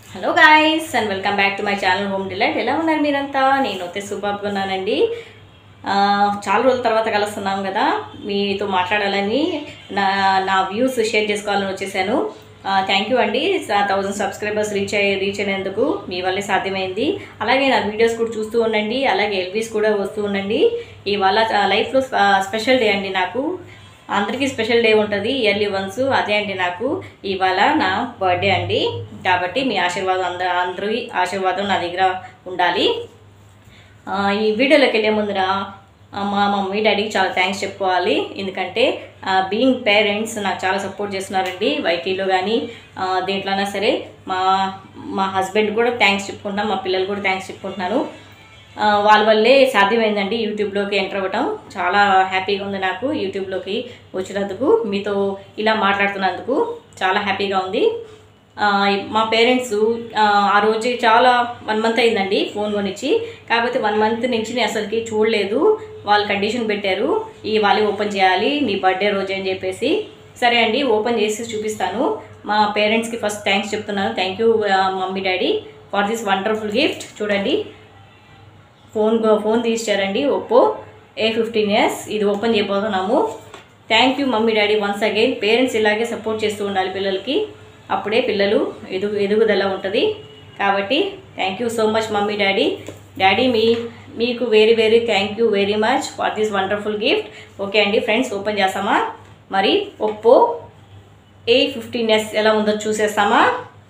hello guys and welcome back to my channel home delight ఎలా ఉన్నారు మీరంతా నేను అయితే సూపర్గా ఉన్నానండి ఆ, చాలా రోజుల తర్వాత కలుస్తున్నాం కదా మీతో మాట్లాడాలని నా నా వ్యూస్ షేర్ చేసుకోవాలని వచ్చేసాను థ్యాంక్ యూ అండి థౌజండ్ సబ్స్క్రైబర్స్ రీచ్ అయ్యి రీచ్ అయినందుకు మీ వల్లే సాధ్యమైంది అలాగే నా వీడియోస్ కూడా చూస్తూ ఉండండి అలాగే ఎల్వీస్ కూడా వస్తూ ఉండండి ఇవాళ లైఫ్లో స్పెషల్ డే అండి నాకు అందరికీ స్పెషల్ డే ఉంటుంది ఇయర్లీ వన్స్ అదే అండి నాకు ఇవాళ నా బర్త్డే అండి కాబట్టి మీ ఆశీర్వాదం అంద అందరి ఆశీర్వాదం నా దగ్గర ఉండాలి ఆ, ఈ వీడియోలోకి వెళ్ళే ముందర ఆ, మా మమ్మీ డాడీకి చాలా థ్యాంక్స్ చెప్పుకోవాలి ఎందుకంటే బీయింగ్ పేరెంట్స్ నాకు చాలా సపోర్ట్ చేస్తున్నారండి వైటీలో కానీ దేంట్లోనా సరే మా మా హస్బెండ్ కూడా థ్యాంక్స్ చెప్పుకుంటున్నాను మా పిల్లలు కూడా థ్యాంక్స్ చెప్పుకుంటున్నాను ఆ, వాళ్ళ వల్లే సాధ్యమైందండి యూట్యూబ్లోకి ఎంటర్ అవ్వటం చాలా హ్యాపీగా ఉంది నాకు యూట్యూబ్లోకి వచ్చినందుకు మీతో ఇలా మాట్లాడుతున్నందుకు చాలా హ్యాపీగా ఉంది ఆ, మా పేరెంట్స్ ఆ, ఆ రోజు చాలా వన్ మంత్ అయిందండి ఫోన్ కొనిచ్చి కాకపోతే వన్ మంత్ నుంచి నేను అసలుకి చూడలేదు వాళ్ళు కండిషన్ పెట్టారు ఈ వాళ్ళు ఓపెన్ చేయాలి నీ బర్త్డే రోజు అని చెప్పేసి సరే అండి ఓపెన్ చేసి చూపిస్తాను మా పేరెంట్స్కి ఫస్ట్ థ్యాంక్స్ చెప్తున్నాను thank you mummy daddy for this wonderful gift చూడండి ఫోన్ ఫోన్ తీసిచ్చారండి ఒప్పో ఏ ఫిఫ్టీన్ ఇయర్స్ ఇది ఓపెన్ చేయబోతున్నాము thank you mummy daddy once again parents ఇలాగే సపోర్ట్ చేస్తూ ఉండాలి పిల్లలకి అప్పుడే పిల్లలు ఎదుగు ఎదుగుదల ఉంటుంది కాబట్టి thank you so much mummy daddy daddy మీ మీకు very very thank you very much for this wonderful gift okay అండి ఫ్రెండ్స్ ఓపెన్ చేస్తామా మరి ఒప్పో ఏ ఫిఫ్టీన్ ఎస్ ఎలా ఉందో చూసేస్తామా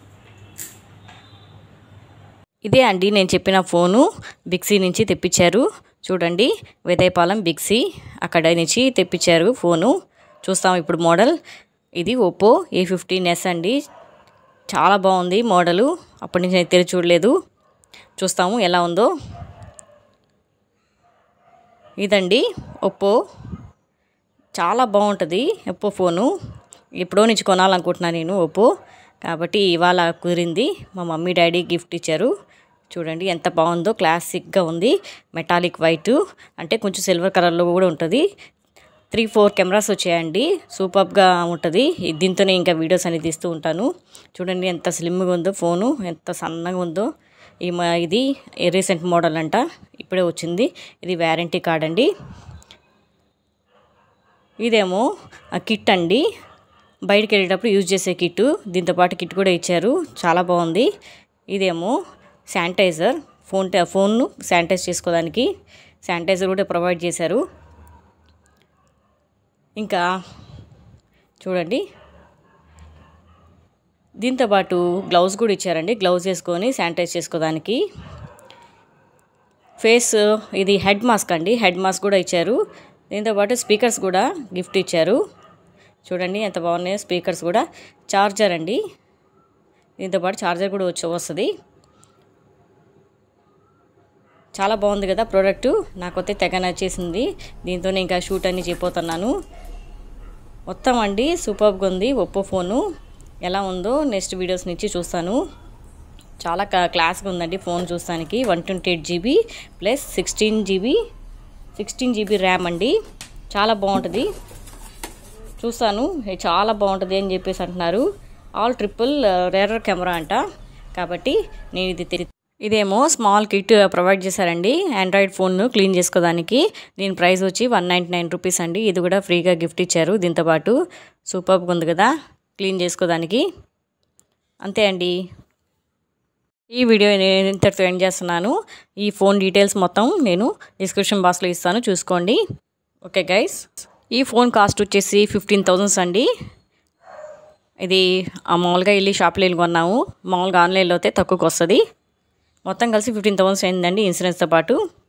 ఇదే అండి నేను చెప్పిన ఫోను బిక్సీ నుంచి తెప్పించారు చూడండి వేదాయపాలెం బిక్సీ అక్కడ నుంచి తెప్పించారు ఫోను చూస్తాం ఇప్పుడు మోడల్ ఇది ఒప్పో ఏ ఫిఫ్టీన్ ఎస్ అండి చాలా బాగుంది మోడలు అప్పటి నుంచి నేను తెరిచి చూడలేదు చూస్తాము ఎలా ఉందో ఇదండి ఒప్పో చాలా బాగుంటుంది ఒప్పో ఫోను ఎప్పుడో నుంచి కొనాలనుకుంటున్నాను నేను ఒప్పో కాబట్టి ఇవాళ కుదిరింది మా మమ్మీ డాడీ గిఫ్ట్ ఇచ్చారు చూడండి ఎంత బాగుందో క్లాసిక్గా ఉంది మెటాలిక్ వైట్ అంటే కొంచెం సిల్వర్ కలర్లో కూడా ఉంటుంది త్రీ ఫోర్ కెమెరాస్ వచ్చాయండి సూపర్గా ఉంటుంది ఈ- దీంతోనే ఇంకా వీడియోస్ అనేది తీస్తూ ఉంటాను చూడండి ఎంత స్లిమ్గా ఉందో ఫోను ఎంత సన్నగా ఉందో ఈ మ- ఇది రీసెంట్ మోడల్ అంట ఇప్పుడే వచ్చింది ఇది వ్యారంటీ కార్డ్ అండి ఇదేమో ఆ కిట్ అండి బయటికి వెళ్ళేటప్పుడు యూజ్ చేసే కిట్ దీంతో పాటు కిట్ కూడా ఇచ్చారు చాలా బాగుంది ఇదేమో శానిటైజర్ ఫోన్ ఫోన్ను శానిటైజ్ చేసుకోవడానికి శానిటైజర్ కూడా ప్రొవైడ్ చేశారు ఇంకా చూడండి దీంతో పాటు గ్లౌజ్ కూడా ఇచ్చారండి గ్లౌజ్ వేసుకొని శానిటైజ్ చేసుకోవడానికి ఫేస్ ఇది హెడ్ మాస్క్ అండి హెడ్ మాస్క్ కూడా ఇచ్చారు దీంతో పాటు స్పీకర్స్ కూడా గిఫ్ట్ ఇచ్చారు చూడండి ఎంత బాగున్నాయో స్పీకర్స్ కూడా చార్జర్ అండి దీంతో పాటు చార్జర్ కూడా వచ్చి వస్తుంది చాలా బాగుంది కదా ప్రోడక్ట్ నాకైతే తెగ నచ్చేసింది దీంతోనే ఇంకా షూట్ అన్ని చేయబోతున్నాను మొత్తం అండి సూపర్గా ఉంది ఒప్పో ఫోను ఎలా ఉందో నెక్స్ట్ వీడియోస్ నుంచి చూస్తాను చాలా క- క్లాస్గా ఉందండి ఫోన్ చూస్తానికి one twenty eight GB plus sixteen GB sixteen GB RAM అండి చాలా బాగుంటుంది చూస్తాను ఇది చాలా బాగుంటుంది అని చెప్పేసి అంటున్నారు ఆల్ ట్రిపుల్ రేరర్ కెమెరా అంట కాబట్టి నేను ఇది తెరి ఇదేమో స్మాల్ కిట్ ప్రొవైడ్ చేశారండి ఆండ్రాయిడ్ ఫోన్ను క్లీన్ చేసుకోవడానికి దీని ప్రైస్ వచ్చి వన్ నైంటీ నైన్ రూపీస్ అండి ఇది కూడా ఫ్రీగా గిఫ్ట్ ఇచ్చారు దీంతో పాటు సూపర్గా ఉంది కదా క్లీన్ చేసుకోవడానికి అంతే అండి ఈ వీడియో నేను ఇంతటితో ఎండ్ చేస్తున్నాను ఈ ఫోన్ డీటెయిల్స్ మొత్తం నేను డిస్క్రిప్షన్ బాక్స్లో ఇస్తాను చూసుకోండి ఓకే గైస్ ఈ ఫోన్ కాస్ట్ వచ్చేసి ఫిఫ్టీన్ థౌజండ్స్ అండి ఇది ఆ మామూలుగా వెళ్ళి షాప్లో వెళ్ళి కొన్నాము మామూలుగా ఆన్లైన్లో అయితే తక్కువకి వస్తుంది మొత్తం కలిసి ఫిఫ్టీన్ థౌసండ్స్ అయిందండి ఇన్సూరెన్స్తో పాటు